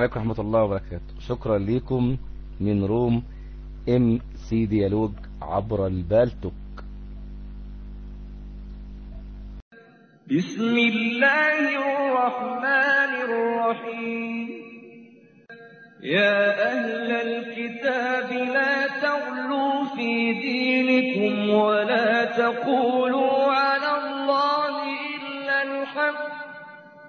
عليكم ورحمة الله وبركاته شكرا لكم من روم ام سي ديالوج عبر البالتوك بسم الله الرحمن الرحيم يا أهل الكتاب لا تغلوا في دينكم ولا تقولوا على الله إلا الحق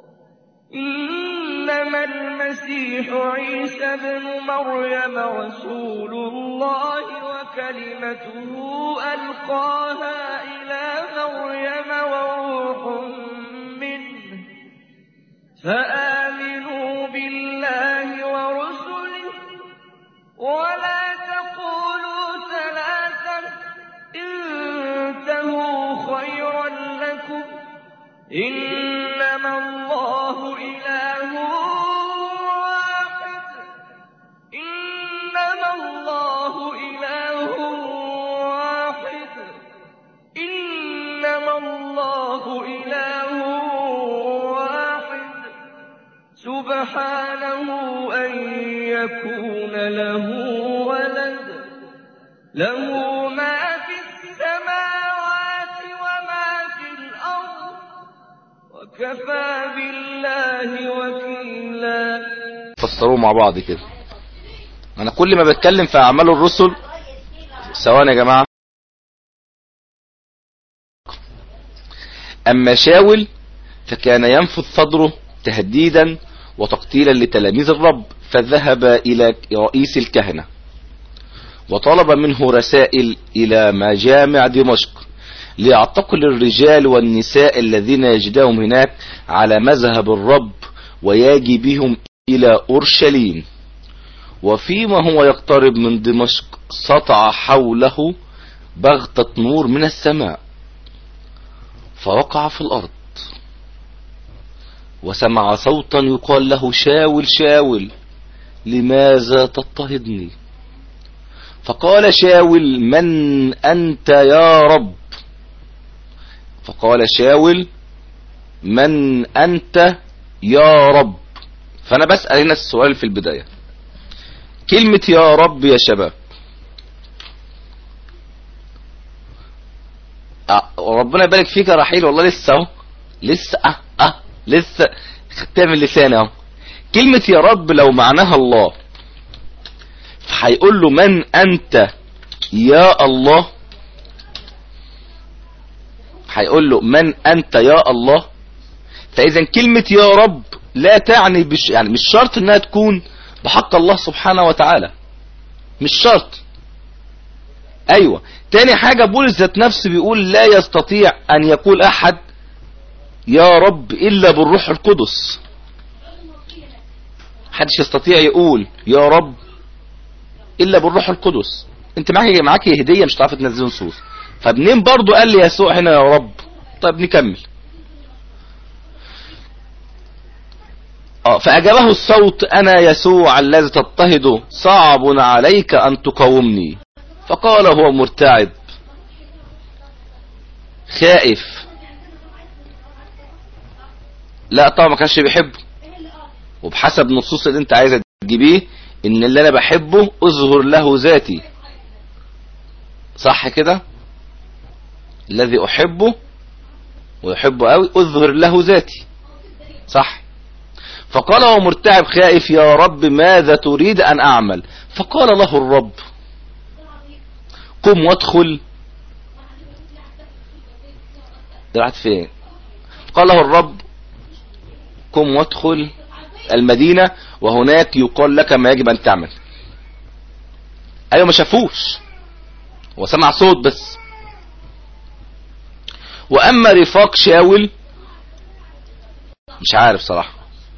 إنما المسيح عيسى ابن مريم رسول الله وكلمته ألقاها إلى مريم وروح منه فآمنوا بالله ورسله ولا تقولوا ثلاثة انتهوا خيرا لكم إنما الله إله واحد إنما الله إله واحد إنما الله إله واحد سبحانه أن يكون له ولد له ما في السماوات وما في الأرض وكفى بالله وكيلا فسروه مع بعض كده انا كل ما بتكلم في اعمال الرسل ثواني يا جماعة اما شاول فكان ينفذ صدره تهديدا وتقتيلا لتلاميذ الرب فذهب الى رئيس الكهنة وطلب منه رسائل الى مجامع دمشق ليعتقل الرجال والنساء الذين يجدهم هناك على مذهب الرب ويجي بهم الى اورشليم وفيما هو يقترب من دمشق سطع حوله بغتة نور من السماء فوقع في الارض وسمع صوتا يقال له شاول شاول لماذا تضطهدني فقال شاول من انت يا رب فقال شاول من انت يا رب فانا بسأل هنا السؤال في البداية كلمة يا رب يا شباب أه ربنا يبارك فيك يا رحيل والله لسه اهو لسه اه اه لسه خدتها من لساني اهو كلمة يا رب لو معناها الله فهيقول له من انت يا الله هيقول له من انت يا الله فاذا كلمة يا رب لا تعني بش يعني مش شرط انها تكون بحق الله سبحانه وتعالى مش شرط ايوه تاني حاجة بولس ذات نفسه بيقول لا يستطيع ان يقول احد يا رب الا بالروح القدس محدش يستطيع يقول يا رب الا بالروح القدس انت معاك معاك هديه مش هتعرف تنزل نصوص فمنين برضو قال لي يسوع هنا يا رب طيب نكمل اه فاجابه الصوت انا يسوع الذي تضطهد صعب عليك ان تقاومني فقال هو مرتعب خائف لا طبعا ما كانش بيحبه وبحسب النصوص اللي انت عايزه تجيبيه ان اللي انا بحبه اظهر له ذاتي صح كده الذي احبه ويحبه قوي اظهر له ذاتي صح فقال هو مرتعب خائف يا رب ماذا تريد ان اعمل فقال له الرب قم وادخل راحت فين قال له الرب قم وادخل المدينة وهناك يقال لك ما يجب ان تعمل ايوه ما شافوش هو سمع صوت بس واما رفاق شاول مش عارف صراحة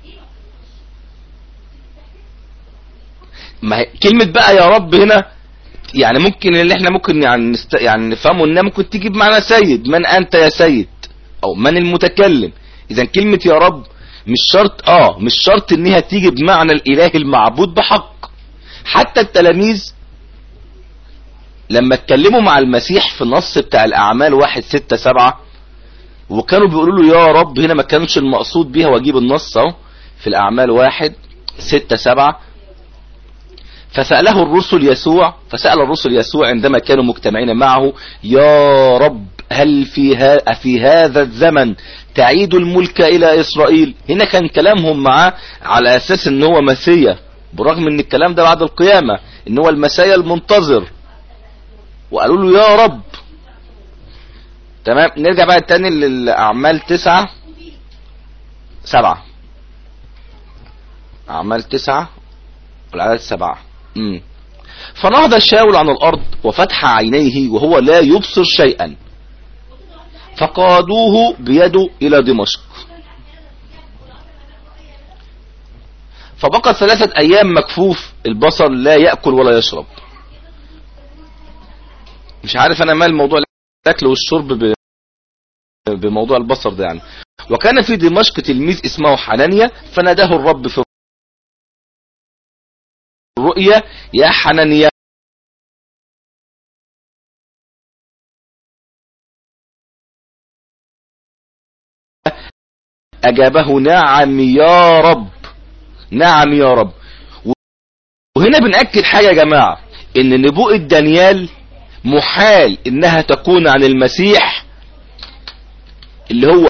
ما هي كلمة بقى يا رب هنا يعني ممكن اللي احنا ممكن يعني نست... يعني نفهمه انها ممكن تجيب معنى سيد من انت يا سيد او من المتكلم اذا كلمة يا رب مش شرط اه مش شرط انها تيجي بمعنى الاله المعبود بحق حتى التلاميذ لما اتكلموا مع المسيح في النص بتاع الاعمال واحد ستة سبعة وكانوا بيقولوا له يا رب هنا ما كانش المقصود بيها واجيب النص اهو في الاعمال واحد ستة سبعة فسأله الرسل يسوع فسأل الرسل يسوع عندما كانوا مجتمعين معه يا رب هل في, ها في هذا الزمن تعيد الملك إلى إسرائيل هنا كان كلامهم معاه على أساس ان هو مسيا برغم ان الكلام ده بعد القيامة ان هو المسيا المنتظر وقالوا له يا رب تمام نرجع بقى تاني للأعمال تسعة سبعة أعمال تسعة والعدد سبعة مم. فنهض شاول عن الأرض وفتح عينيه وهو لا يبصر شيئا فقادوه بيده إلى دمشق فبقى ثلاثة أيام مكفوف البصر لا يأكل ولا يشرب مش عارف أنا مال موضوع الأكل والشرب ب... بموضوع البصر ده يعني وكان في دمشق تلميذ اسمه حنانيا فناداه الرب في الرؤيا يا حنانيا أجابه نعم يا رب نعم يا رب وهنا بنأكد حاجة يا جماعة ان نبوءة دانيال محال انها تكون عن المسيح اللي هو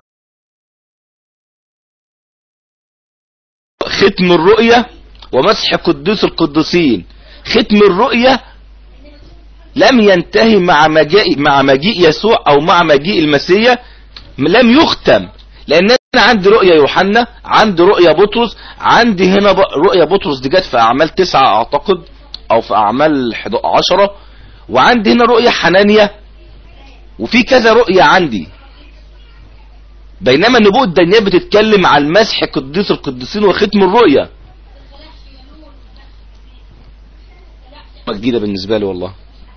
ختم الرؤية ومسح قدوس القديسين ختم الرؤية لم ينتهي مع مجيء مع مجيء يسوع او مع مجيء المسيح لم يختم لان انا عندي رؤية يوحنا عندي رؤية بطرس عندي هنا رؤية بطرس دي جت في اعمال تسعة اعتقد او في اعمال عشرة وعندي هنا رؤية حنانية وفي كذا رؤية عندي بينما النبوء الدانيال بتتكلم عن مسح قديس القديسين وختم الرؤية جديدة بالنسبة لي والله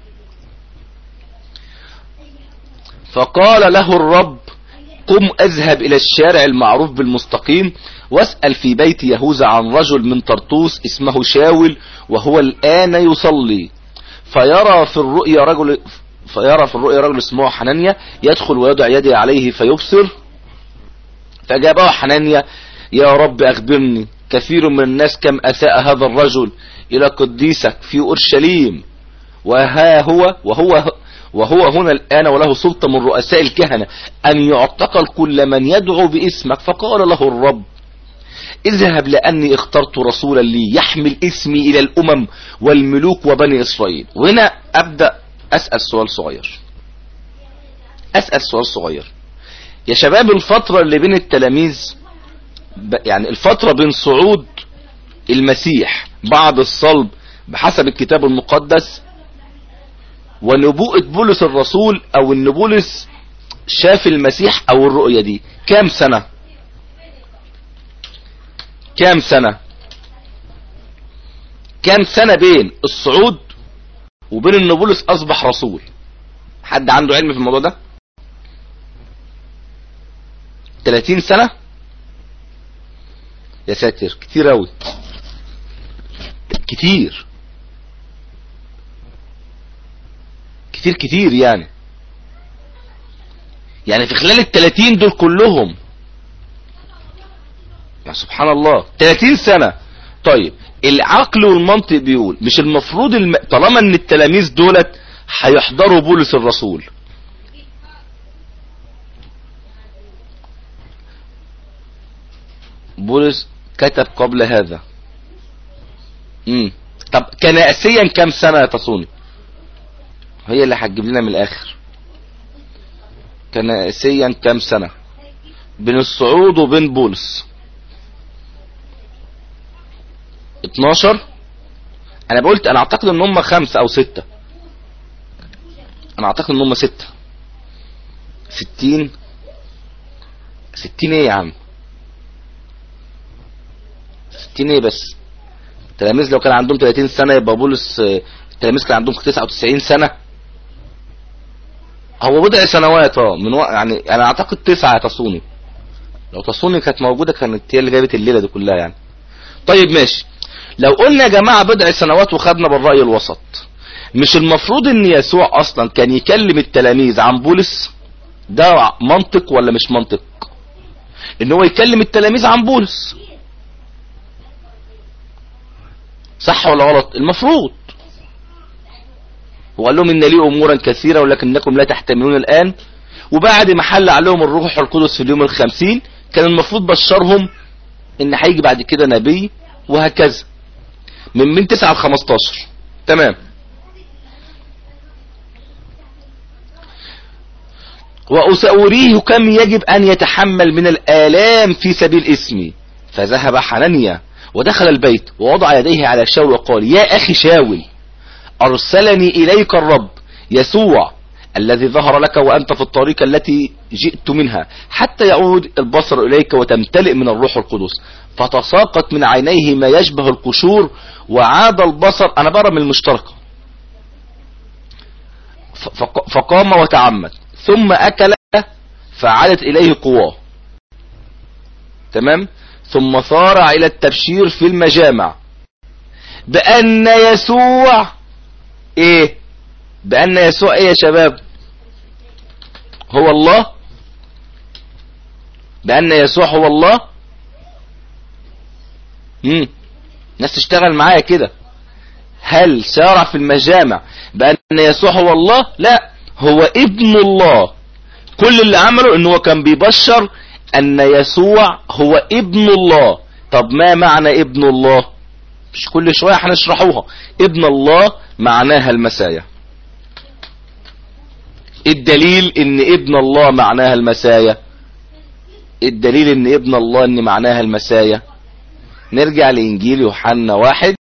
فقال له الرب قم اذهب الى الشارع المعروف بالمستقيم واسأل في بيت يهوذا عن رجل من طرطوس اسمه شاول وهو الان يصلي فيرى في الرؤيا رجل فيرى في الرؤيا رجل اسمه حنانيا يدخل ويضع يدي عليه فيبصر فأجابه حنانيا يا رب أخبرني كثير من الناس كم أساء هذا الرجل إلى قديسك في أورشليم وها هو وهو وهو هنا الآن وله سلطة من رؤساء الكهنة أن يعتقل كل من يدعو باسمك فقال له الرب اذهب لأني اخترت رسولا لي يحمل اسمي إلى الأمم والملوك وبني إسرائيل وهنا أبدأ أسأل سؤال صغير أسأل سؤال صغير يا شباب الفترة اللي بين التلاميذ يعني الفترة بين صعود المسيح بعد الصلب بحسب الكتاب المقدس ونبوءة بولس الرسول او ان بولس شاف المسيح او الرؤية دي كام سنة كام سنة كام سنة بين الصعود وبين ان بولس اصبح رسول حد عنده علم في الموضوع ده 30 سنة يا ساتر كتير اوي كتير كتير كتير يعني يعني في خلال التلاتين دول كلهم يعني سبحان الله تلاتين سنة طيب العقل والمنطق بيقول مش المفروض الم... طالما ان التلاميذ دولت هيحضروا بولس الرسول بولس كتب قبل هذا امم طب كنائسيا كم سنة يا تصوني هي اللي هتجيب لنا من الاخر كنائسيا كم سنة بين الصعود وبين بولس 12 انا قلت انا اعتقد ان هم خمسة او ستة انا اعتقد ان هم ستة ستين ستين ايه يا عم ستين ايه بس التلاميذ لو كان عندهم 30 سنة يبقى بولس التلاميذ كان عندهم 99 سنة هو بضع سنوات اه من وق... يعني انا اعتقد تسعة تصوني لو تصوني كانت موجودة كانت هي اللي جابت الليلة دي كلها يعني طيب ماشي لو قلنا يا جماعة بضع سنوات وخدنا بالرأي الوسط مش المفروض ان يسوع اصلا كان يكلم التلاميذ عن بولس ده منطق ولا مش منطق ان هو يكلم التلاميذ عن بولس صح ولا غلط المفروض وقال لهم ان لي امورا كثيرة ولكنكم لا تحتملون الان وبعد ما حل عليهم الروح القدس في اليوم الخمسين كان المفروض بشرهم ان هيجي بعد كده نبي وهكذا من من 9 ل 15 تمام وأسأريه كم يجب أن يتحمل من الآلام في سبيل اسمي فذهب حنانيا ودخل البيت ووضع يديه على شاول وقال يا أخي شاول أرسلني إليك الرب يسوع الذي ظهر لك وأنت في الطريق التي جئت منها حتى يعود البصر إليك وتمتلئ من الروح القدس فتساقط من عينيه ما يشبه القشور وعاد البصر أنا برى من المشتركة فقام وتعمد ثم أكل فعادت إليه قواه تمام ثم صار إلى التبشير في المجامع بأن يسوع إيه بأن يسوع إيه يا شباب هو الله بأن يسوع هو الله مم. ناس تشتغل معايا كده هل سارع في المجامع بأن يسوع هو الله لا هو ابن الله كل اللي عمله ان هو كان بيبشر ان يسوع هو ابن الله طب ما معنى ابن الله مش كل شوية هنشرحوها ابن الله معناها المسايا الدليل ان ابن الله معناها المسايا الدليل ان ابن الله ان معناها المسايا نرجع لانجيل يوحنا واحد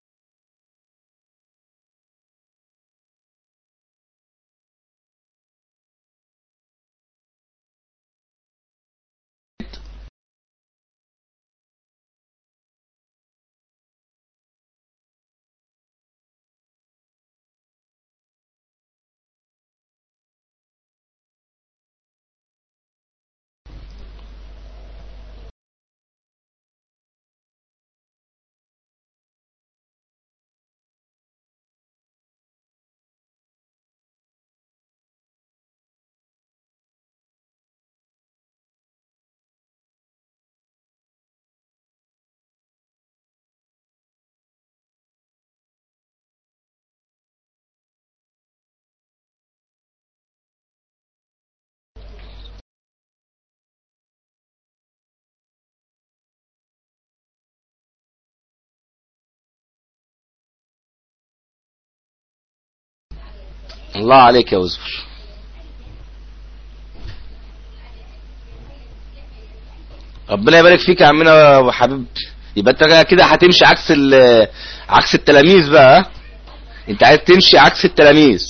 الله عليك يا وزبر ربنا يبارك فيك يا عمنا وحبيبتي يبقى انت كده هتمشي عكس عكس التلاميذ بقى انت عايز تمشي عكس التلاميذ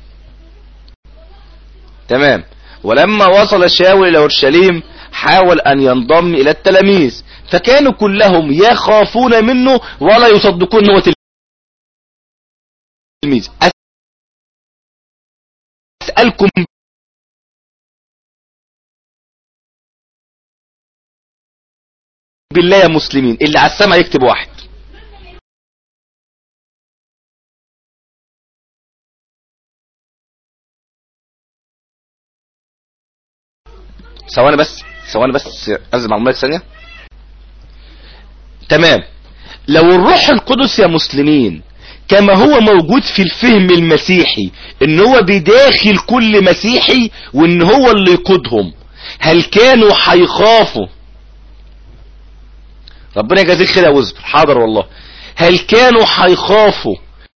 تمام ولما وصل شاول الى اورشليم حاول ان ينضم الى التلاميذ فكانوا كلهم يخافون منه ولا يصدقون هو تلميذ أسألكم بالله يا مسلمين اللي على السمع يكتب واحد ثواني بس ثواني بس أزم معلومات ثانية تمام لو الروح القدس يا مسلمين كما هو موجود في الفهم المسيحي ان هو بداخل كل مسيحي وان هو اللي يقودهم هل كانوا هيخافوا ربنا يجازيك خير يا وزبر حاضر والله هل كانوا هيخافوا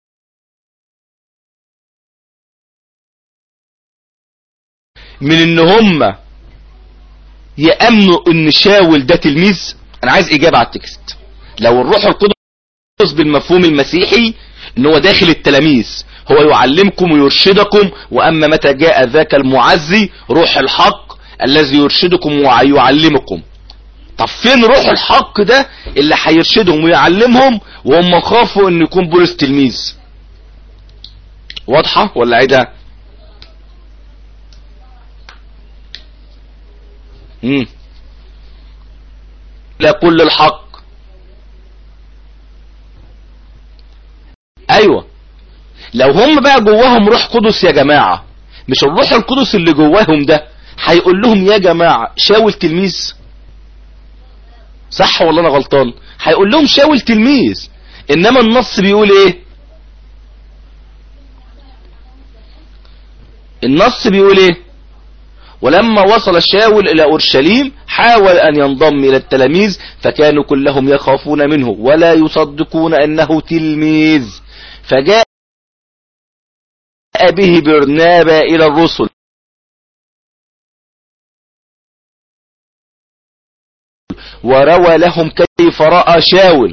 من ان هم يأمنوا ان شاول ده تلميذ انا عايز اجابة على التكست لو الروح القدس بالمفهوم المسيحي ان هو داخل التلاميذ هو يعلمكم ويرشدكم واما متى جاء ذاك المعزي روح الحق الذي يرشدكم ويعلمكم طب فين روح الحق ده اللي هيرشدهم ويعلمهم وهم خافوا ان يكون بولس تلميذ واضحة ولا عيدها امم لا كل الحق ايوه لو هم بقى جواهم روح قدس يا جماعة مش الروح القدس اللي جواهم ده هيقول لهم يا جماعة شاول تلميذ صح ولا انا غلطان هيقول لهم شاول تلميذ انما النص بيقول ايه النص بيقول ايه ولما وصل شاول الى اورشليم حاول ان ينضم الى التلاميذ فكانوا كلهم يخافون منه ولا يصدقون انه تلميذ فجاء به برنابا الى الرسل وروى لهم كيف رأى شاول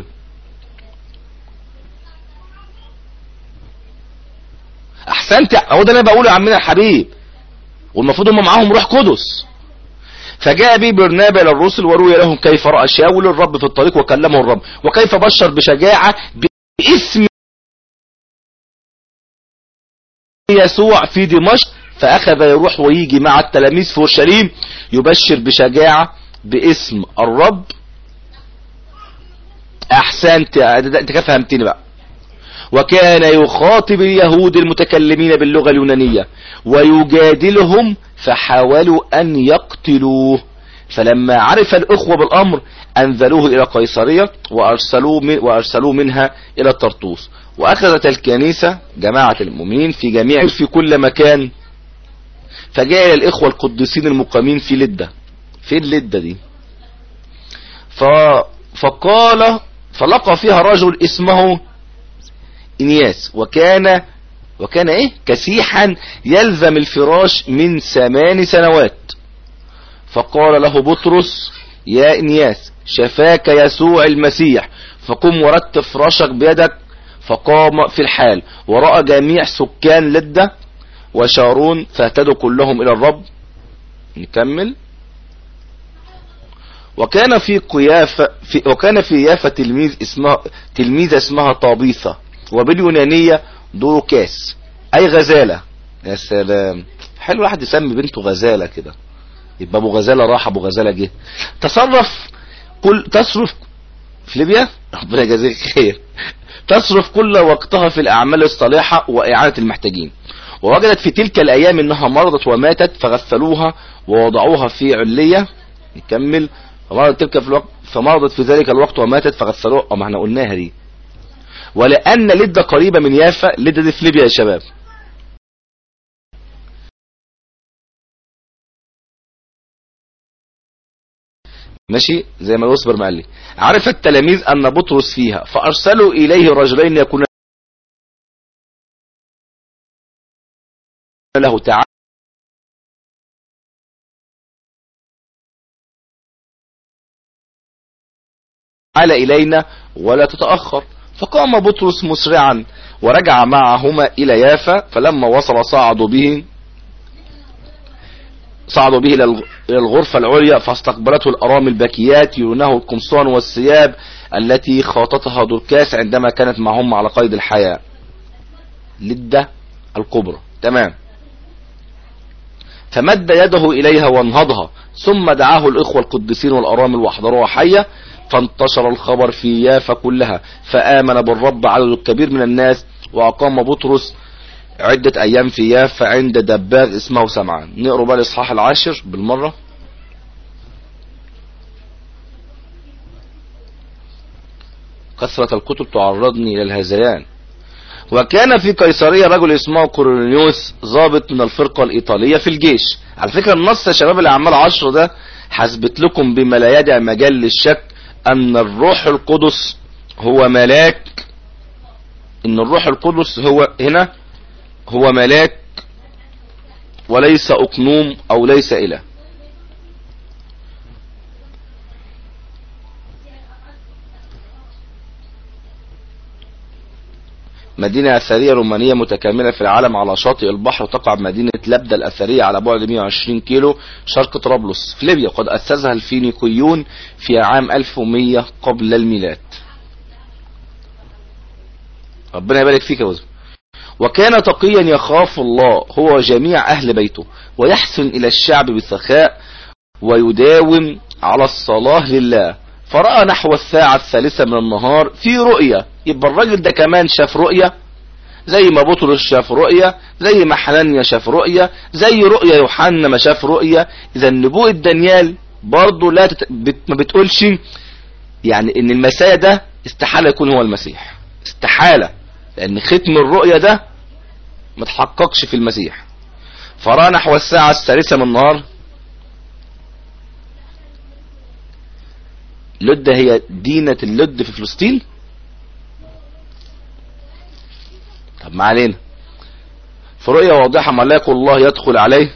احسنت هو ده انا بقوله يا عمنا الحبيب والمفروض هم معاهم روح قدس فجاء به برنابا الى الرسل وروي لهم كيف راى شاول الرب في الطريق وكلمه الرب وكيف بشر بشجاعه باسم يسوع في دمشق فاخذ يروح ويجي مع التلاميذ في اورشليم يبشر بشجاعه باسم الرب احسنت انت كده فهمتني بقى وكان يخاطب اليهود المتكلمين باللغة اليونانية ويجادلهم فحاولوا أن يقتلوه فلما عرف الأخوة بالأمر أنزلوه إلى قيصرية وأرسلوه, من وأرسلوه منها إلى الطرطوس وأخذت الكنيسة جماعة المؤمنين في جميع في كل مكان فجاء إلى الإخوة القديسين المقامين في لدة فين لدة دي ف... فقال فلقى فيها رجل اسمه انياس وكان وكان ايه كسيحا يلزم الفراش من ثمان سنوات فقال له بطرس يا انياس شفاك يسوع المسيح فقم ورتب فراشك بيدك فقام في الحال ورأى جميع سكان لدة وشارون فاهتدوا كلهم الى الرب نكمل وكان في قيافة في وكان في يافا تلميذ اسمها تلميذة اسمها طابيثة وباليونانية دوروكاس اي غزالة يا سلام حلو واحد يسمي بنته غزالة كده يبقى ابو غزالة راح ابو غزالة جه تصرف كل تصرف في ليبيا ربنا يجازيك خير تصرف كل وقتها في الاعمال الصالحة واعانة المحتاجين ووجدت في تلك الايام انها مرضت وماتت فغسلوها ووضعوها في علية نكمل فمرضت تلك في الوقت فمرضت في ذلك الوقت وماتت فغسلوها اه ما احنا قلناها دي ولأن لدة قريبة من يافا لدة دي في ليبيا يا شباب ماشي زي ما الوصبر ما قال لي عرف التلاميذ أن بطرس فيها فأرسلوا إليه رجلين يكون له تعالى إلينا ولا تتأخر فقام بطرس مسرعا ورجع معهما إلى يافا فلما وصل صعدوا به صعدوا به إلى الغرفة العليا فاستقبلته الأرامل البكيات يرونه القمصان والثياب التي خاطتها دوركاس عندما كانت معهم على قيد الحياة لدة الكبرى تمام فمد يده إليها وانهضها ثم دعاه الإخوة القديسين والأرامل واحضروها حية فانتشر الخبر في يافا كلها فآمن بالرب عدد كبير من الناس وأقام بطرس عدة أيام في يافا عند دباغ اسمه سمعان نقرأ بقى الإصحاح العاشر بالمرة كثرة الكتب تعرضني إلى الهذيان وكان في قيصرية رجل اسمه كورنيوس ضابط من الفرقة الإيطالية في الجيش على فكرة النص يا شباب الأعمال عشر ده حسبت لكم بما لا يدع مجال للشك ان الروح القدس هو ملاك ان الروح القدس هو هنا هو ملاك وليس اقنوم او ليس اله مدينة أثرية رومانية متكاملة في العالم على شاطئ البحر تقع مدينة لبدة الأثرية على بعد 120 كيلو شرق طرابلس في ليبيا قد أسسها الفينيقيون في عام 1100 قبل الميلاد ربنا يبارك فيك يا وزن وكان تقيا يخاف الله هو جميع أهل بيته ويحسن إلى الشعب بسخاء ويداوم على الصلاة لله فرأى نحو الساعة الثالثة من النهار في رؤية يبقى الراجل ده كمان شاف رؤية زي ما بطرس شاف رؤية زي ما حنانيا شاف رؤية زي رؤية يوحنا ما شاف رؤية اذا نبوءة دانيال برضه لا تت... بت... ما بتقولش يعني ان المسيح ده استحالة يكون هو المسيح استحالة لان ختم الرؤية ده ما تحققش في المسيح فرأى نحو الساعة الثالثة من النهار لد هي دينة اللد في فلسطين طب ما علينا في رؤية واضحة ملاك الله يدخل عليه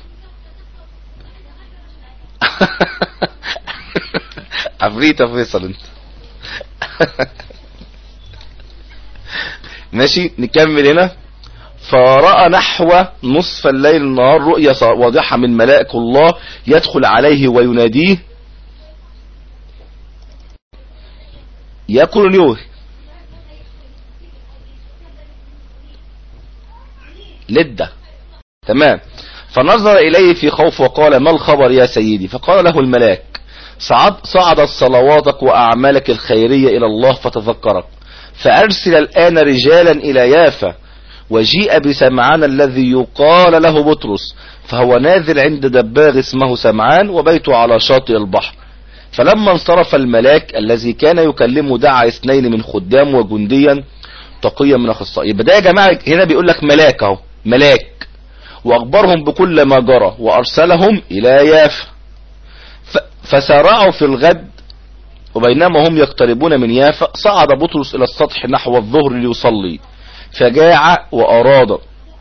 عفريت يا فيصل انت ماشي نكمل هنا فرأى نحو نصف الليل النهار رؤية واضحة من ملائك الله يدخل عليه ويناديه يا كورنيوس لدة تمام فنظر إليه في خوف وقال ما الخبر يا سيدي فقال له الملاك صعد صعدت صلواتك وأعمالك الخيرية إلى الله فتذكرك فأرسل الآن رجالا إلى يافا وجيء بسمعان الذي يقال له بطرس فهو نازل عند دباغ اسمه سمعان وبيته على شاطئ البحر فلما انصرف الملاك الذي كان يكلمه دعا اثنين من خدام وجنديا تقيا من اخصائي يبقى ده يا جماعه هنا بيقول لك ملاك اهو ملاك واخبرهم بكل ما جرى وارسلهم الى يافا فسارعوا في الغد وبينما هم يقتربون من يافا صعد بطرس الى السطح نحو الظهر ليصلي فجاع واراد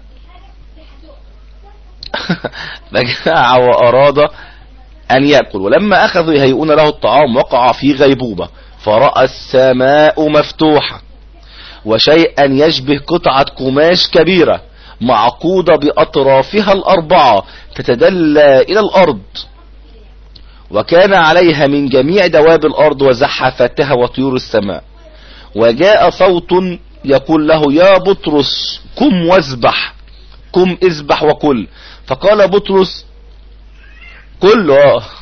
فجاع واراد ان يأكل ولما اخذوا يهيئون له الطعام وقع في غيبوبة فرأى السماء مفتوحة وشيئا يشبه قطعة قماش كبيرة معقودة بأطرافها الأربعة تتدلى إلى الأرض وكان عليها من جميع دواب الأرض وزحفتها وطيور السماء وجاء صوت يقول له يا بطرس قم واسبح قم اسبح وكل فقال بطرس كل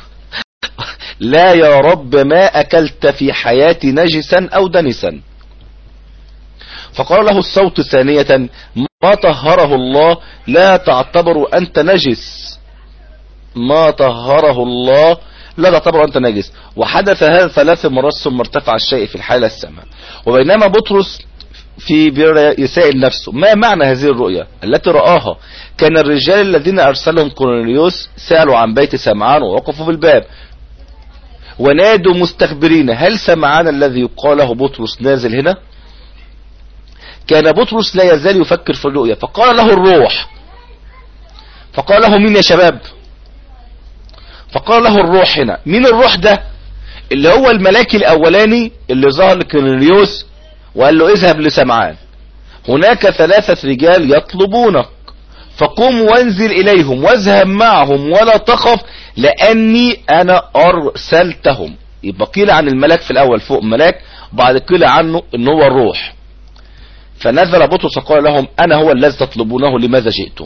لا يا رب ما أكلت في حياتي نجسا أو دنسا فقال له الصوت ثانية ما طهره الله لا تعتبر أنت نجس ما طهره الله لا تعتبر أنت نجس وحدث هذا ثلاث مرات ثم ارتفع الشيء في الحالة السماء وبينما بطرس في يسائل نفسه ما معنى هذه الرؤيا التي رآها كان الرجال الذين أرسلهم كورنيليوس سألوا عن بيت سمعان ووقفوا في الباب ونادوا مستخبرين هل سمعان الذي يقال له بطرس نازل هنا كان بطرس لا يزال يفكر في الرؤيا فقال له الروح فقال له مين يا شباب فقال له الروح هنا مين الروح ده اللي هو الملاك الاولاني اللي ظهر لكورنيليوس وقال له اذهب لسمعان هناك ثلاثة رجال يطلبونك فقم وانزل اليهم واذهب معهم ولا تخف لاني انا ارسلتهم يبقى قيل عن الملاك في الاول فوق ملاك بعد قيل عنه ان هو الروح فنزل بطرس وقال لهم انا هو الذي تطلبونه لماذا جئتم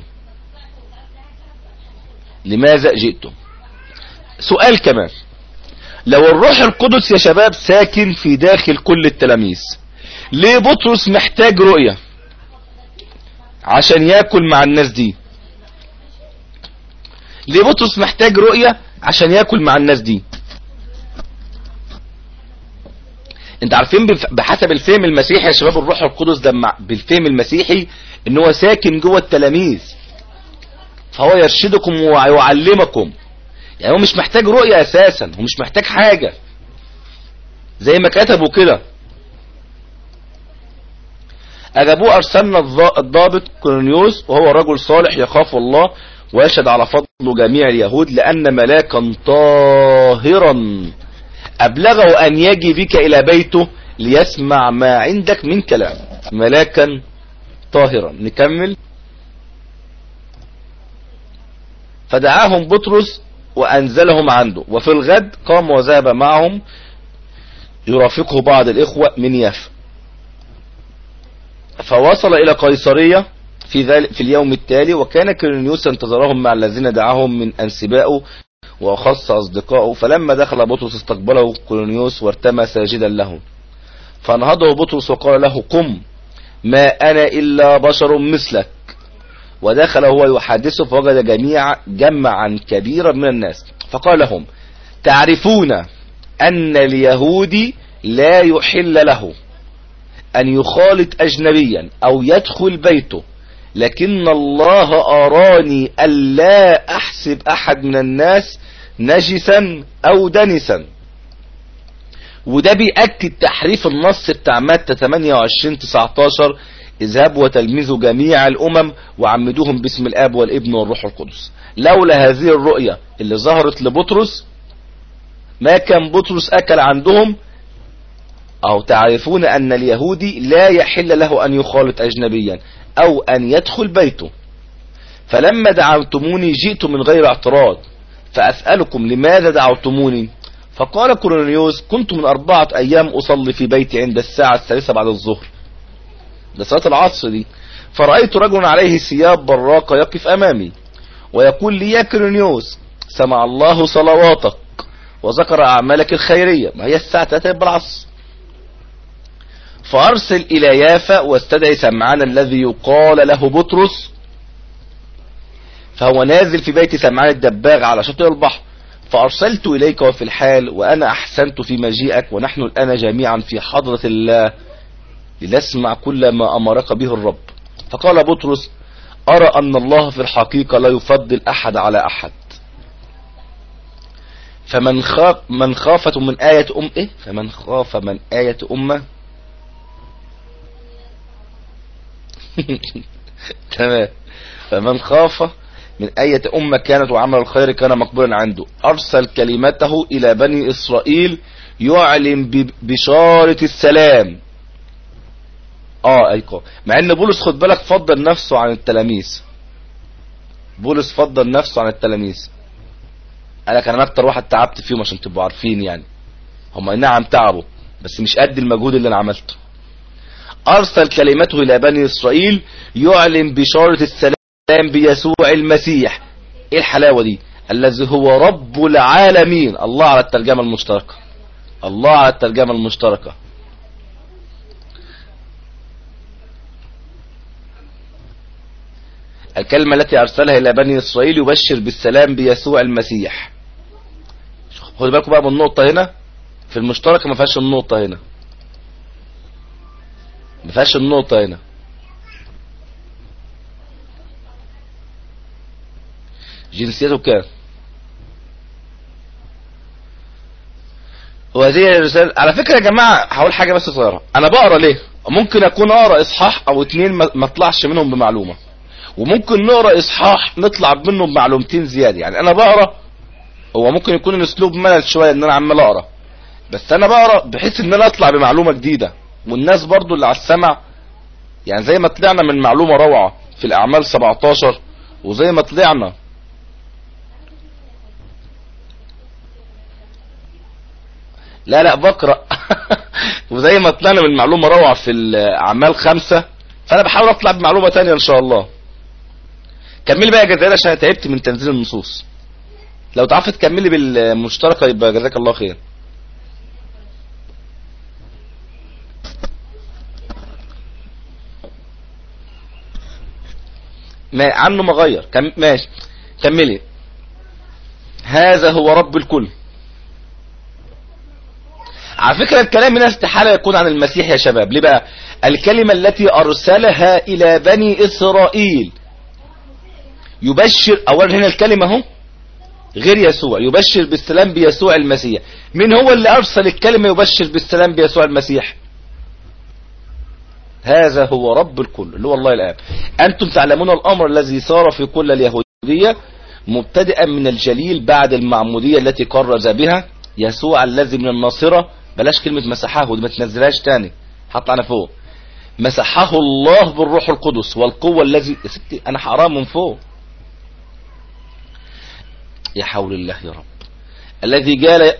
لماذا جئتم سؤال كمان لو الروح القدس يا شباب ساكن في داخل كل التلاميذ ليه بطرس محتاج رؤية عشان ياكل مع الناس دي ليه بطرس محتاج رؤية عشان ياكل مع الناس دي انت عارفين بحسب الفهم المسيحي يا شباب الروح القدس ده بالفهم المسيحي ان هو ساكن جوه التلاميذ فهو يرشدكم ويعلمكم يعني هو مش محتاج رؤية اساسا هو مش محتاج حاجة زي ما كتبوا كده اجابوه ارسلنا الضابط كورنيوس وهو رجل صالح يخاف الله ويشهد على فضل جميع اليهود لان ملاكا طاهرا ابلغه ان يجي بك الى بيته ليسمع ما عندك من كلام ملاكا طاهرا نكمل فدعاهم بطرس وانزلهم عنده وفي الغد قام وذهب معهم يرافقه بعض الاخوة من يافا فوصل الى قيصرية في ذلك في اليوم التالي وكان كيرنيوس انتظرهم مع الذين دعاهم من انسبائه واخص اصدقائه فلما دخل بطرس استقبله كيرنيوس وارتمى ساجدا له فانهضه بطرس وقال له قم ما انا الا بشر مثلك ودخل هو يحدثه فوجد جميع جمعا كبيرا من الناس فقال لهم تعرفون ان اليهودي لا يحل له أن يخالط أجنبيا أو يدخل بيته لكن الله أراني ألا أحسب أحد من الناس نجسا أو دنسا وده بيأكد تحريف النص بتاع متى 28 19 اذهبوا وتلمذوا جميع الأمم وعمدوهم باسم الآب والابن والروح القدس لولا هذه الرؤية اللي ظهرت لبطرس ما كان بطرس أكل عندهم أو تعرفون أن اليهودي لا يحل له أن يخالط أجنبيا أو أن يدخل بيته فلما دعوتموني جئت من غير اعتراض فأسألكم لماذا دعوتموني فقال كورنيوس كنت من أربعة أيام أصلي في بيتي عند الساعة الثالثة بعد الظهر ده صلاة العصر دي فرأيت رجل عليه ثياب براقة يقف أمامي ويقول لي يا كورنيوس سمع الله صلواتك وذكر أعمالك الخيرية ما هي الساعة 3 بالعصر فأرسل إلى يافا واستدعي سمعان الذي يقال له بطرس فهو نازل في بيت سمعان الدباغ على شاطئ البحر فأرسلت إليك وفي الحال وأنا أحسنت في مجيئك ونحن الآن جميعا في حضرة الله لنسمع كل ما أمرك به الرب فقال بطرس أرى أن الله في الحقيقة لا يفضل أحد على أحد فمن خاف من خافت من آية أم إيه فمن خاف من آية أمة تمام فمن خاف من أية أمة كانت وعمل الخير كان مقبولا عنده أرسل كلمته إلى بني إسرائيل يعلن ببشارة السلام اه ايكو مع ان بولس خد بالك فضل نفسه عن التلاميذ بولس فضل نفسه عن التلاميذ قال لك انا اكتر واحد تعبت فيهم عشان تبقوا عارفين يعني هم نعم تعبوا بس مش قد المجهود اللي انا عملته ارسل كلمته الى بني اسرائيل يعلن بشارة السلام بيسوع المسيح ايه الحلاوة دي الذي هو رب العالمين الله على الترجمة المشتركة الله على الترجمة المشتركة الكلمة التي أرسلها إلى بني إسرائيل يبشر بالسلام بيسوع المسيح خدوا بالكم بقى من النقطة هنا في المشتركة ما فيهاش النقطة هنا ما فيهاش النقطة هنا جنسيته كام وهذه الرسالة على فكرة يا جماعة هقول حاجة بس صغيرة انا بقرا ليه ممكن اكون اقرا اصحاح او اتنين ما اطلعش منهم بمعلومة وممكن نقرا اصحاح نطلع منه بمعلومتين زياده يعني انا بقرا هو ممكن يكون الاسلوب ملل شويه ان انا عمال اقرا بس انا بقرا بحيث ان انا اطلع بمعلومه جديده والناس برضو اللي على السمع يعني زي ما طلعنا من معلومه روعه في الاعمال 17 وزي ما طلعنا لا لا بقرا وزي ما طلعنا من معلومه روعه في الاعمال خمسة فانا بحاول اطلع بمعلومه تانية ان شاء الله كملي بقى يا جزائر عشان انا تعبت من تنزيل النصوص لو تعرفي تكملي بالمشتركة يبقى جزاك الله خير ما عنه ما غير كم ماشي كملي هذا هو رب الكل على فكرة الكلام هنا استحالة يكون عن المسيح يا شباب ليه بقى الكلمة التي ارسلها الى بني اسرائيل يبشر اولا هنا الكلمة اهو غير يسوع يبشر بالسلام بيسوع المسيح مين هو اللي ارسل الكلمة يبشر بالسلام بيسوع المسيح هذا هو رب الكل اللي هو الله الآب أنتم تعلمون الأمر الذي صار في كل اليهودية مبتدئا من الجليل بعد المعمودية التي كرز بها يسوع الذي من الناصرة بلاش كلمة مسحه دي ما تنزلهاش تاني حط انا فوق مسحه الله بالروح القدس والقوة الذي يا ستي انا حرام من فوق يا حول الله يا رب الذي جال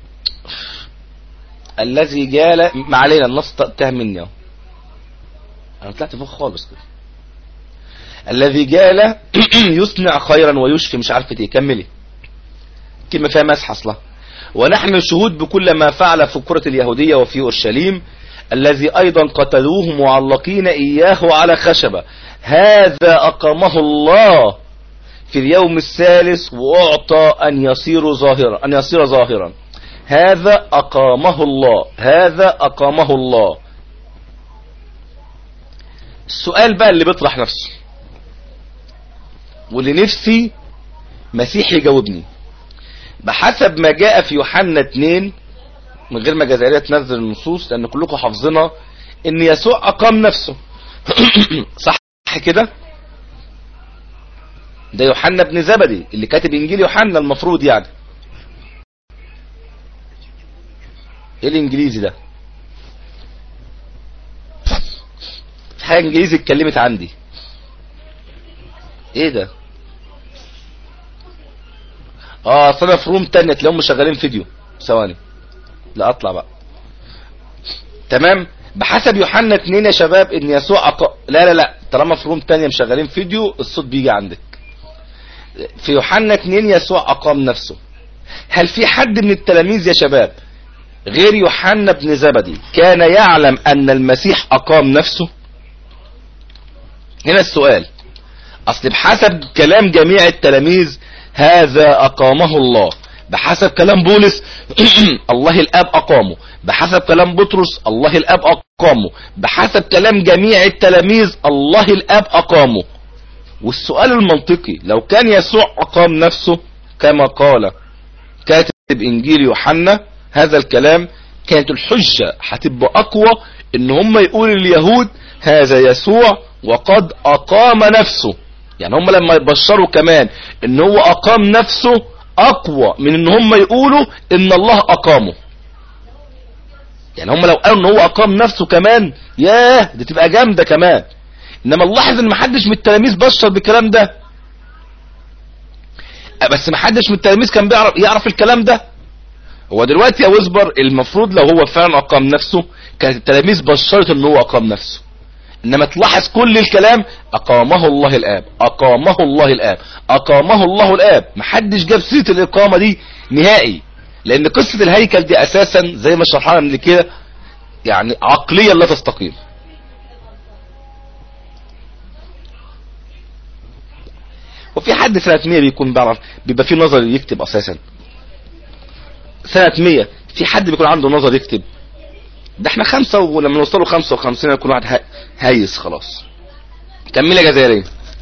الذي جال ما علينا النص تاه مني اهو انا طلعت فوق خالص كده الذي جال يصنع خيرا ويشفي مش عارفه ايه كملي كلمه فيها مسح اصلا ونحن شهود بكل ما فعل في كرة اليهودية وفي أورشليم الذي أيضا قتلوه معلقين إياه على خشبة هذا أقامه الله في اليوم الثالث وأعطى أن يصير ظاهرا أن يصير ظاهرا هذا أقامه الله هذا أقامه الله السؤال بقى اللي بيطرح نفسه واللي نفسي مسيح يجاوبني بحسب ما جاء في يوحنا 2 من غير ما جزائرية تنزل النصوص لان كلكم حافظينها ان يسوع اقام نفسه صح كده ده يوحنا ابن زبدي اللي كاتب انجيل يوحنا المفروض يعني ايه الانجليزي ده في حاجه انجليزي اتكلمت عندي ايه ده اه اصل انا في روم تانية تلاقيهم مشغلين فيديو ثواني لا اطلع بقى تمام بحسب يوحنا 2 يا شباب ان يسوع أق... لا لا لا طالما في روم تانية مشغلين فيديو الصوت بيجي عندك في يوحنا 2 يسوع اقام نفسه هل في حد من التلاميذ يا شباب غير يوحنا بن زبدي كان يعلم ان المسيح اقام نفسه هنا السؤال اصل بحسب كلام جميع التلاميذ هذا اقامه الله بحسب كلام بولس الله الاب اقامه بحسب كلام بطرس الله الاب اقامه بحسب كلام جميع التلاميذ الله الاب اقامه والسؤال المنطقي لو كان يسوع اقام نفسه كما قال كاتب انجيل يوحنا هذا الكلام كانت الحجة هتبقى اقوى ان هم يقولوا اليهود هذا يسوع وقد اقام نفسه يعني هم لما يبشروا كمان ان هو اقام نفسه اقوى من ان هم يقولوا ان الله اقامه يعني هم لو قالوا ان هو اقام نفسه كمان ياه دي تبقى جامدة كمان انما نلاحظ ان محدش من التلاميذ بشر بالكلام ده بس محدش من التلاميذ كان بيعرف يعرف الكلام ده هو دلوقتي يا وزبر المفروض لو هو فعلا اقام نفسه كانت التلاميذ بشرت ان هو اقام نفسه انما تلاحظ كل الكلام اقامه الله الاب اقامه الله الاب اقامه الله الاب محدش جاب سيره الاقامه دي نهائي لان قصه الهيكل دي اساسا زي ما شرحنا قبل كده يعني عقليا لا تستقيم وفي حد سنة 100 بيكون بيعرف بيبقى فيه نظر يكتب اساسا سنة 100 في حد بيكون عنده نظر يكتب ده احنا خمسة ولما نوصلوا خمسة وخمسين يكون واحد هايس خلاص كمل يا جزائرية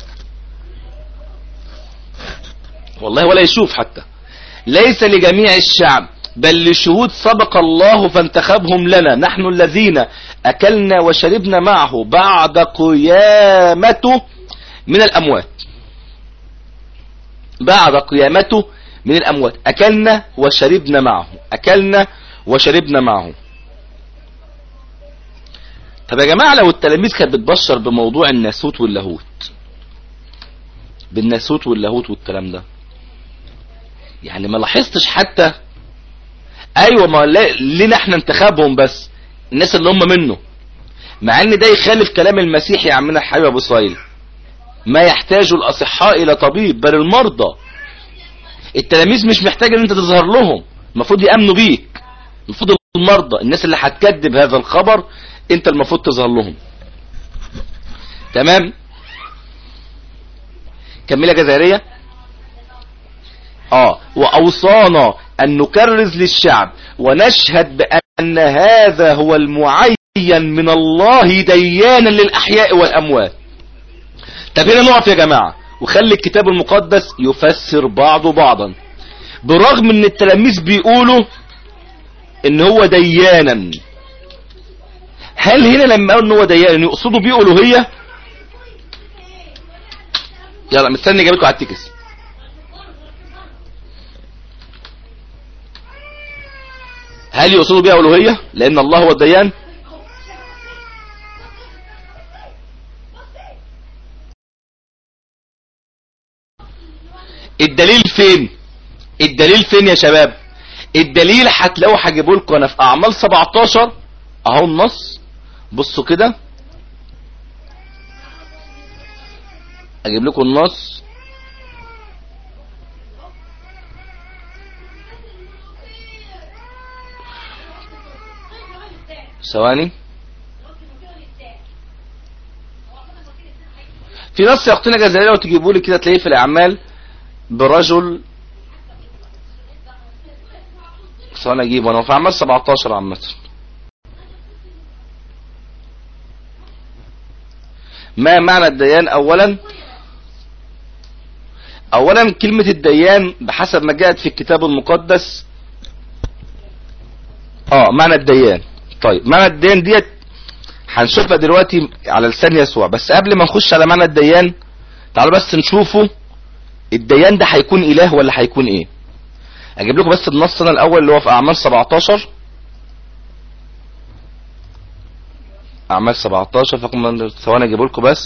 والله ولا يشوف حتى ليس لجميع الشعب بل لشهود سبق الله فانتخبهم لنا نحن الذين أكلنا وشربنا معه بعد قيامته من الأموات بعد قيامته من الأموات أكلنا وشربنا معه أكلنا وشربنا معه طب يا جماعة لو التلاميذ كانت بتبشر بموضوع الناسوت واللاهوت بالناسوت واللاهوت والكلام ده يعني ما لاحظتش حتى ايوه ما لنا احنا انتخابهم بس الناس اللي هم منه مع ان ده يخالف كلام المسيح يا عمنا الحبيب ابو اسرائيل ما يحتاج الاصحاء الى طبيب بل المرضى التلاميذ مش محتاج ان انت تظهر لهم المفروض يامنوا بيك المفروض المرضى الناس اللي هتكذب هذا الخبر انت المفروض تظهر لهم تمام كملة جزائرية اه واوصانا ان نكرز للشعب ونشهد بان هذا هو المعين من الله ديانا للاحياء والاموات طب هنا نقف يا جماعة وخلي الكتاب المقدس يفسر بعضه بعضا برغم ان التلاميذ بيقولوا ان هو ديانا هل هنا لما قالوا ان هو ديان يقصدوا بيه الوهيه يلا مستني اجابتكم على التكس هل يقصدوا بها الوهيه لان الله هو الديان الدليل فين الدليل فين يا شباب الدليل هتلاقوه هجيبه لكم انا في اعمال 17 اهو النص بصوا كده اجيب لكم النص ثواني في نص يا اختنا جزائريه لو تجيبوا لي كده تلاقيه في الاعمال برجل ثواني اجيبه انا في اعمال 17 عامه ما معنى الديان اولا اولا كلمة الديان بحسب ما جاءت في الكتاب المقدس اه معنى الديان طيب معنى الديان ديت هنشوفها دلوقتي على لسان يسوع بس قبل ما نخش على معنى الديان تعالوا بس نشوفوا الديان ده هيكون اله ولا هيكون ايه اجيب لكم بس النص انا الاول اللي هو في اعمال 17 اعمال 17 فكم ثواني اجيب لكم بس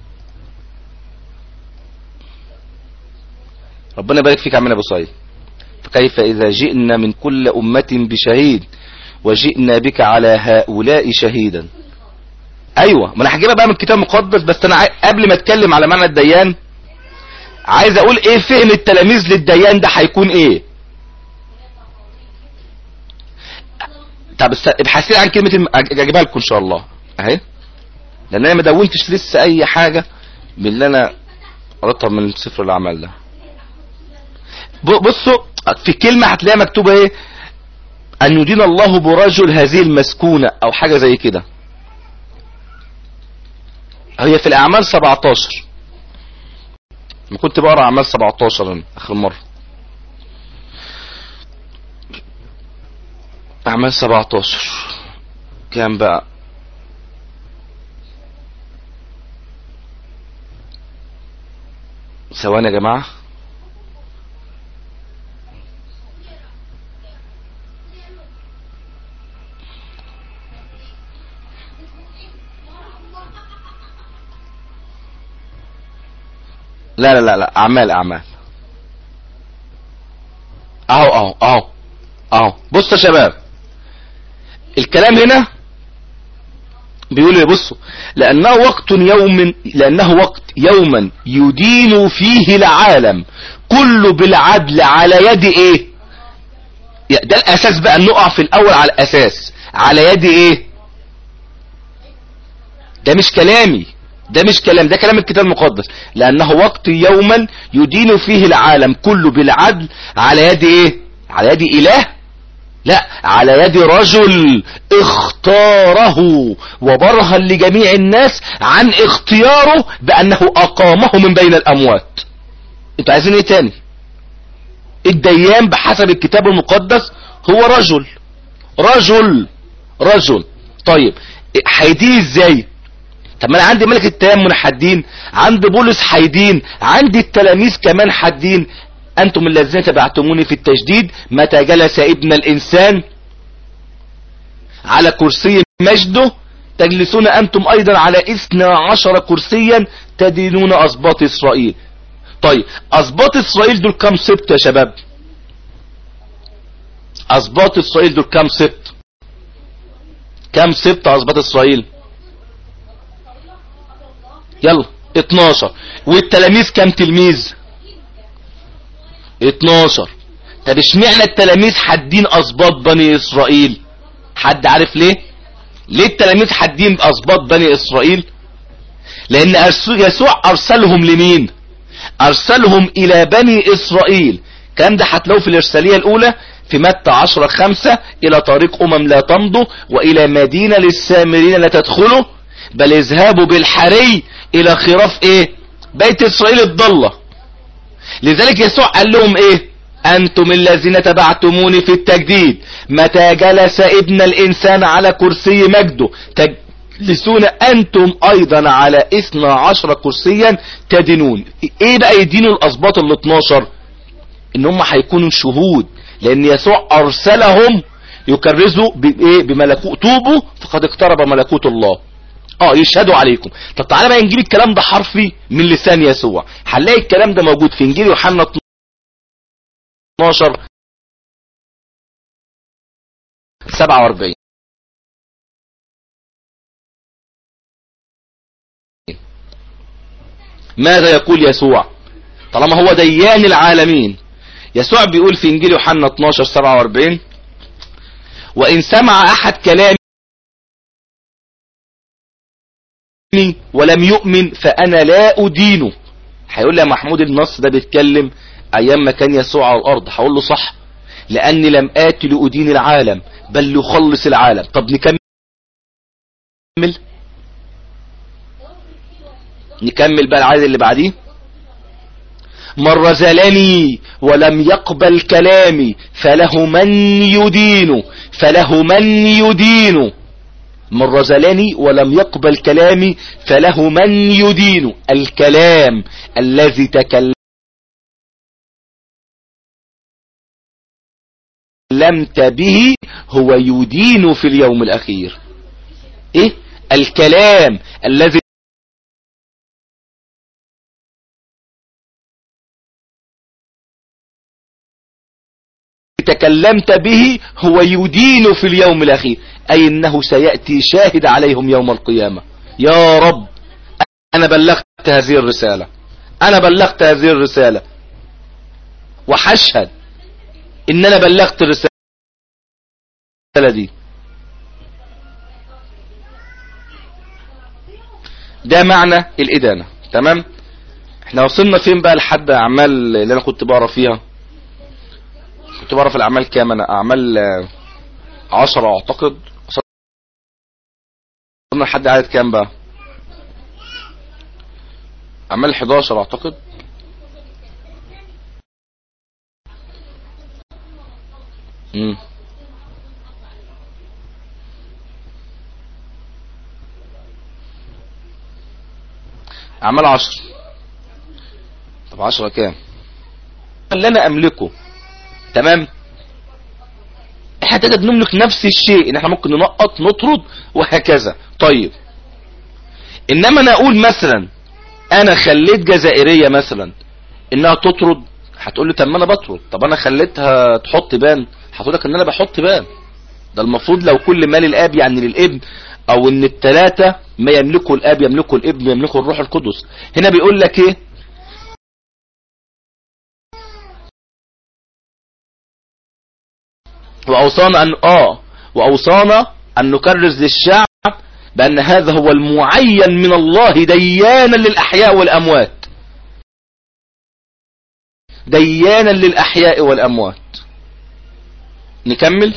ربنا يبارك فيك يا عمنا ابو سعيد فكيف اذا جئنا من كل امة بشهيد وجئنا بك على هؤلاء شهيدا ايوه ما انا هجيبها بقى من الكتاب المقدس بس انا عاي... قبل ما اتكلم على معنى الديان عايز اقول ايه فهم التلاميذ للديان ده هيكون ايه طب است... ابحثي عن كلمة الم... اجيبها لكم ان شاء الله اهي لان انا ما دونتش لسه اي حاجة من اللي انا قريتها من سفر الاعمال ده بصوا في كلمة هتلاقيها مكتوبة ايه ان يدين الله برجل هذه المسكونة او حاجة زي كده هي في الاعمال 17 ما كنت بقرا اعمال 17 اخر مرة اعمال 17 كام بقى ثواني يا جماعه لا لا لا لا اعمال اعمال اهو اهو اهو اهو بصوا يا شباب الكلام هنا بيقول لي بصوا لانه وقت يوم لانه وقت يوما يدين فيه العالم كله بالعدل على يد ايه ده الاساس بقى نقع في الاول على الاساس على يد ايه ده مش كلامي ده مش كلام ده كلام الكتاب المقدس لانه وقت يوما يدين فيه العالم كله بالعدل على يد ايه على يد اله لا على يد رجل اختاره وبرهن لجميع الناس عن اختياره بانه اقامه من بين الاموات انتوا عايزين ايه تاني الديان بحسب الكتاب المقدس هو رجل رجل رجل طيب هيدين ازاي طب ما انا عندي ملك التيمم حدين عندي بولس حيدين عندي التلاميذ كمان حدين انتم الذين تبعتموني في التجديد متى جلس ابن الانسان على كرسي مجده تجلسون انتم ايضا على اثنى عشر كرسيا تدينون اسباط اسرائيل طيب اسباط اسرائيل دول كام سبت يا شباب اسباط اسرائيل دول كام سبت كام سبت اسباط اسرائيل يلا 12 والتلاميذ كام تلميذ 12 طب اشمعنى التلاميذ حادين اسباط بني اسرائيل حد عارف ليه ليه التلاميذ حادين اسباط بني اسرائيل لان يسوع ارسلهم لمين ارسلهم الى بني اسرائيل كان ده هتلاقوه في الارساليه الاولى في متى عشرة خمسة الى طريق امم لا تمضوا والى مدينة للسامرين لا تدخلوا بل اذهبوا بالحري الى خراف ايه بيت اسرائيل الضالة لذلك يسوع قال لهم ايه انتم الذين تبعتموني في التجديد متى جلس ابن الانسان على كرسي مجده تجلسون انتم ايضا على اثنى عشر كرسيا تدينون ايه بقى يدينوا الاسباط ال 12 ان هم هيكونوا شهود لان يسوع ارسلهم يكرزوا بايه بملكوت توبوا فقد اقترب ملكوت الله اه يشهدوا عليكم طب تعالى بقى نجيب الكلام ده حرفي من لسان يسوع هنلاقي الكلام ده موجود في انجيل يوحنا 12 47 ماذا يقول يسوع طالما هو ديان العالمين يسوع بيقول في انجيل يوحنا 12 47 وان سمع احد كلامي ولم يؤمن فانا لا ادينه هيقول لي يا محمود النص ده بيتكلم ايام ما كان يسوع على الارض هقول له صح لاني لم اتي لادين العالم بل ليخلص العالم طب نكمل نكمل بقى العدد اللي بعديه من رزلني ولم يقبل كلامي فله من يدين فله من يدين من رزلني ولم يقبل كلامي فله من يدين الكلام الذي تكلمت به هو يدين في اليوم الأخير ايه الكلام الذي تكلمت به هو يدين في اليوم الأخير أي أنه سيأتي شاهد عليهم يوم القيامة يا رب أنا بلغت هذه الرسالة أنا بلغت هذه الرسالة وحشهد إن أنا بلغت الرسالة دي ده معنى الإدانة تمام احنا وصلنا فين بقى لحد أعمال اللي أنا كنت بقرا فيها كنت بعرف الاعمال كام انا اعمال عشرة اعتقد وصلنا لحد عدد كام بقى اعمال 11 اعتقد امم اعمال 10 طب 10 كام اللي انا املكه تمام احنا تقدر نملك نفس الشيء ان احنا ممكن ننقط نطرد وهكذا طيب انما انا اقول مثلا انا خليت جزائرية مثلا انها تطرد هتقول لي طب ما انا بطرد طب انا خليتها تحط بان هتقول لك ان انا بحط بان ده المفروض لو كل مال الاب يعني للابن او ان التلاتة ما يملكه الاب يملكه الابن يملكه الروح القدس هنا بيقول لك ايه واوصانا ان اه واوصانا ان نكرز للشعب بان هذا هو المعين من الله ديانا للاحياء والاموات ديانا للاحياء والاموات نكمل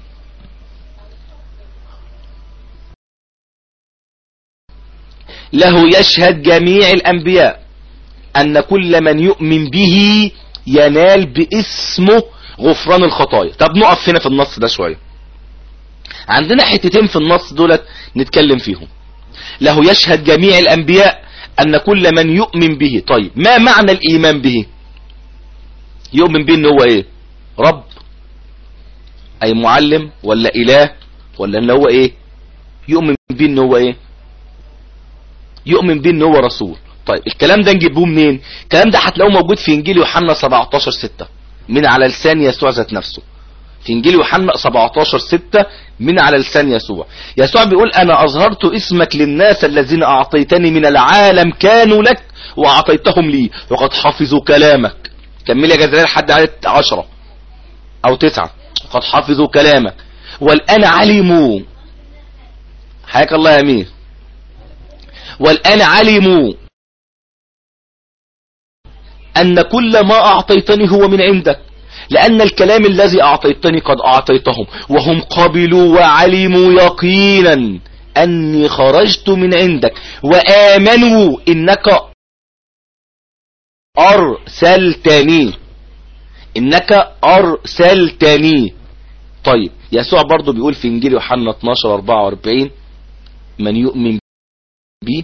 له يشهد جميع الانبياء ان كل من يؤمن به ينال باسمه غفران الخطايا طب نقف هنا في النص ده شوية عندنا حتتين في النص دولت نتكلم فيهم له يشهد جميع الانبياء ان كل من يؤمن به طيب ما معنى الايمان به يؤمن به ان هو ايه رب اي معلم ولا اله ولا ان هو ايه يؤمن به ان هو ايه يؤمن به ان هو رسول طيب الكلام ده نجيبه منين الكلام ده هتلاقوه موجود في انجيل يوحنا 17 6 من على لسان يسوع ذات نفسه في انجيل يوحنا 17 6 من على لسان يسوع يسوع بيقول انا اظهرت اسمك للناس الذين اعطيتني من العالم كانوا لك واعطيتهم لي وقد حفظوا كلامك كمل يا جزائر لحد عدد 10 او 9 قد حفظوا كلامك والان علموا حياك الله يا امير والان علموا أن كل ما أعطيتني هو من عندك لأن الكلام الذي أعطيتني قد أعطيتهم وهم قبلوا وعلموا يقينا أني خرجت من عندك وآمنوا إنك أرسلتني إنك أرسلتني طيب يسوع برضو بيقول في إنجيل يوحنا 12 44 من يؤمن بي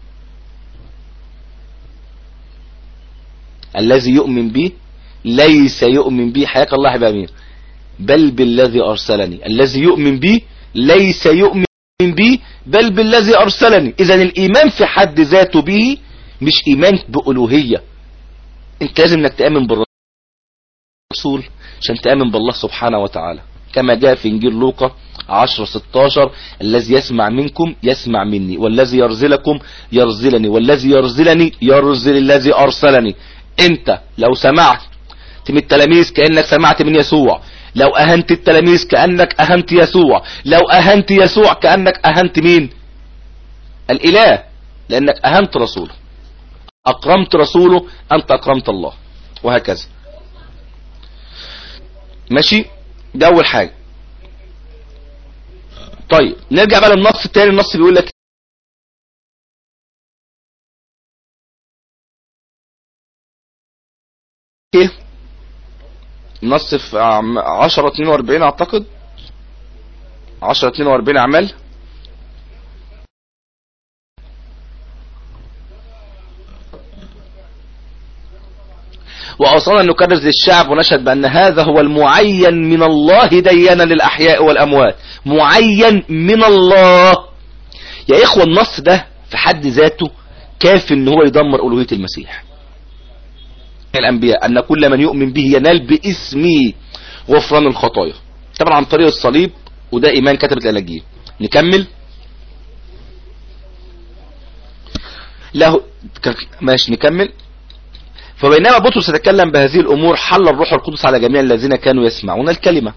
الذي يؤمن بي ليس يؤمن بي حياك الله يا امير بل بالذي ارسلني الذي يؤمن بي ليس يؤمن بي بل بالذي ارسلني اذا الايمان في حد ذاته به مش ايمان بالوهية انت لازم انك تامن بالرسول عشان تامن بالله سبحانه وتعالى كما جاء في انجيل لوقا 10 16 الذي يسمع منكم يسمع مني والذي يرزلكم يرزلني والذي يرزلني يرزل الذي ارسلني انت لو سمعت من التلاميذ كأنك سمعت من يسوع لو اهنت التلاميذ كأنك اهنت يسوع لو اهنت يسوع كأنك اهنت مين الاله لانك اهنت رسوله اكرمت رسوله انت اكرمت الله وهكذا ماشي ده اول حاجة طيب نرجع بقى للنص التاني النص بيقول لك ايه نص في عم- 10 42 اعتقد 10 42 اعمال وأوصانا أن نكرز للشعب ونشهد بأن هذا هو المعين من الله ديانا للأحياء والأموات معين من الله يا إخوة النص ده في حد ذاته كاف ان هو يدمر ألوهية المسيح الأنبياء أن كل من يؤمن به ينال باسمه غفران الخطايا طبعا عن طريق الصليب وده إيمان كتبة الأناجيل نكمل له ماشي نكمل فبينما بطرس يتكلم بهذه الأمور حل الروح القدس على جميع الذين كانوا يسمعون الكلمة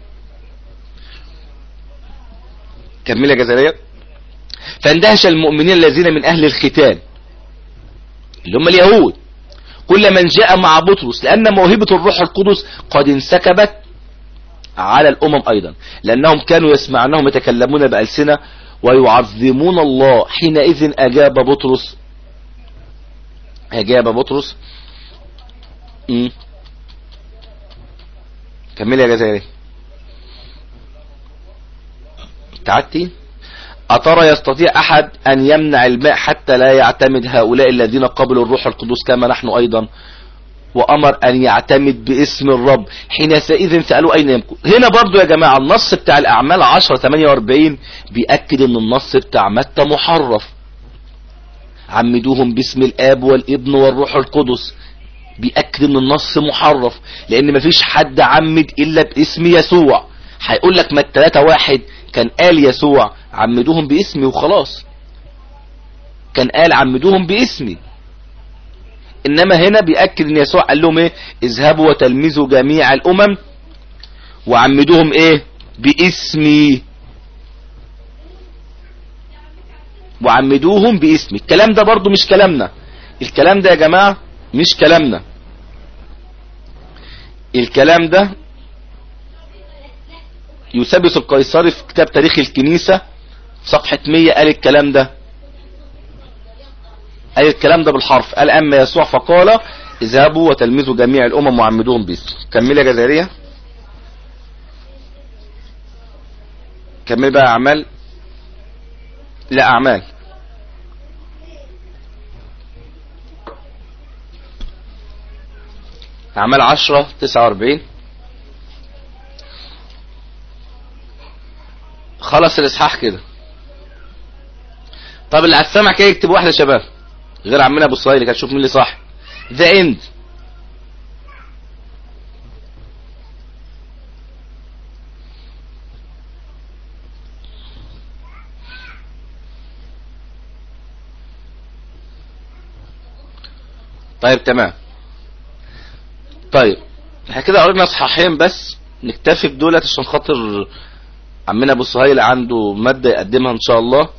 كمل يا جزائرية فاندهش المؤمنين الذين من أهل الختان اللي هم اليهود كل من جاء مع بطرس لأن موهبة الروح القدس قد انسكبت على الأمم أيضا لأنهم كانوا يسمعنهم يتكلمون بألسنة ويعظمون الله حينئذ أجاب بطرس أجاب بطرس مم. كمل يا جزائري تعدي أترى يستطيع أحد أن يمنع الماء حتى لا يعتمد هؤلاء الذين قبلوا الروح القدس كما نحن أيضا وأمر أن يعتمد باسم الرب حينئذ سألوا أين يمكن هنا برضو يا جماعة النص بتاع الأعمال 10 48 بيأكد أن النص بتاع متى محرف عمدوهم باسم الآب والابن والروح القدس بيأكد ان النص محرف لان مفيش حد عمد الا باسم يسوع هيقول لك ما التلاتة واحد كان قال يسوع عمدوهم باسمي وخلاص كان قال عمدوهم باسمي انما هنا بيأكد ان يسوع قال لهم ايه اذهبوا وتلمذوا جميع الامم وعمدوهم ايه باسمي وعمدوهم باسمي الكلام ده برضو مش كلامنا الكلام ده يا جماعة مش كلامنا الكلام ده يوسابيوس القيصري في كتاب تاريخ الكنيسة صفحة 100 قال الكلام ده قال الكلام ده بالحرف قال اما يسوع فقال اذهبوا وتلمذوا جميع الامم وعمدوهم باسم كمل يا جزائرية كمل بقى اعمال لا اعمال اعمال عشرة تسعة واربعين خلص الاصحاح كده طب اللي على السمع كده يكتب واحدة يا شباب غير عمنا ابو اسرائيل كان شوف مين اللي صح ذا اند طيب تمام طيب احنا كده قرينا اصحاحين بس نكتفي بدولت عشان خاطر عمنا ابو سهيل عنده مادة يقدمها ان شاء الله